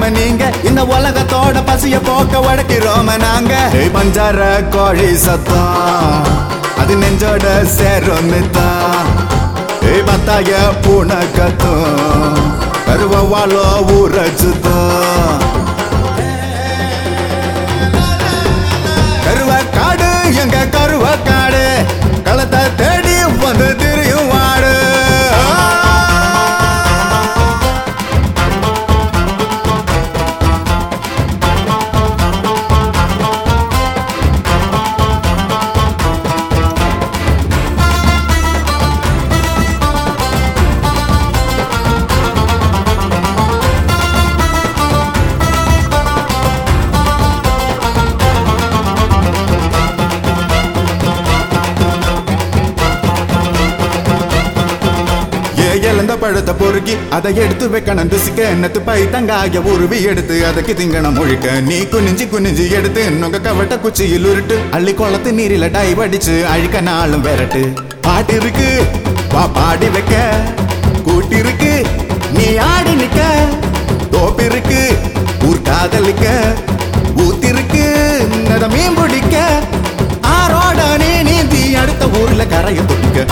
சிரிக்கலாம நீங்க இந்த உலகத்தோட பசிய போக்க உடைக்கிறோம நாங்க ஏய் பஞ்சார கோழி சத்தம் அது நெஞ்சோட சேரும் தான் ஏய் பத்தாய பூனை கத்தும் கருவாலோ ஊரச்சுதான் கருவக்காடு எங்க கருவக்காடு களத்தை தேடி வந்து திரியும் வாடு ஏ இழந்த பழத்தை பொறுக்கி அதை எடுத்து வைக்கணும் துசிக்க என்னத்து பை தங்காய உருவி எடுத்து அதுக்கு திங்கணும் முழிக்க நீ குனிஞ்சு குனிஞ்சு எடுத்து நுங்க கவட்ட குச்சியில் உருட்டு அள்ளி குளத்து நீரில டைவ் அடிச்சு அழிக்க நாளும் விரட்டு பாட்டு இருக்கு வா பாடி வைக்க கூட்டி இருக்கு நீ ஆடி நிக்க தோப்பு இருக்கு ஊர் காதலிக்க ஊத்திருக்கு நட மீன் பிடிக்க ஆரோட நீ நீந்தி அடுத்த ஊர்ல கரையை தொட்டிக்க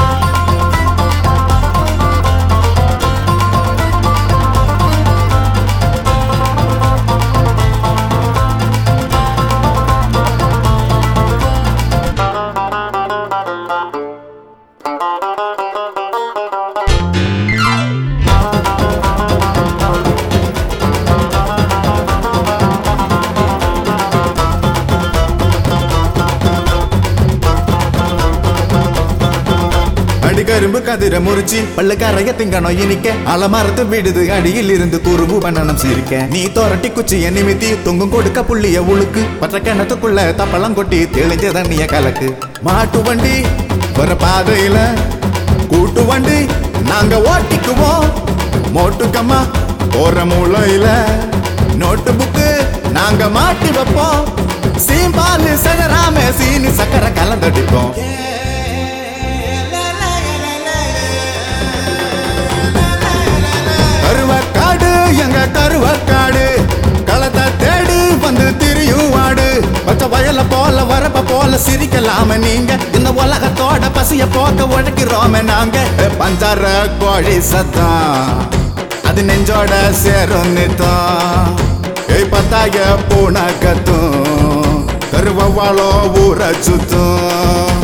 அடிகரும்பு கதிர முறிச்சு பல்லு கரைய திங்கணும் இனிக்க அலமரத்து விடுது அடியில் இருந்து குறும்பு பண்ணணும் சிரிக்க நீ தோரட்டி குச்சிய நிமித்தி தொங்கும் கொடுக்க புள்ளிய உழுக்கு பற்ற கிணத்துக்குள்ள தப்பளம் கொட்டி தெளிஞ்ச தண்ணிய கலக்கு மாட்டு வண்டி வர பாதையில கூட்டு வண்டி நாங்க ஓட்டிக்குவோம் மோட்டுக்கம்மா போற மூளையில நோட்டு புக்கு நாங்க மாட்டி வைப்போம் சீம்பால் சகராம சீனி சக்கரை கலந்தடிப்போம் கருவக்காடு எங்க கருவக்காடு களத்தை தேடி வந்து திரியும் வாடு பச்சை வயல போல வரப்ப போல சிரிக்கலாம நீங்க இந்த உலகத்தோட பசிய போக்க உழைக்கிறோமே நாங்க ஏ, பஞ்சார கோழி சத்தம் அது நெஞ்சோட சேரும் நித்தம் ஏய் பத்தாய பூனை கத்தும் கருவாலோ ஊற சுத்தும்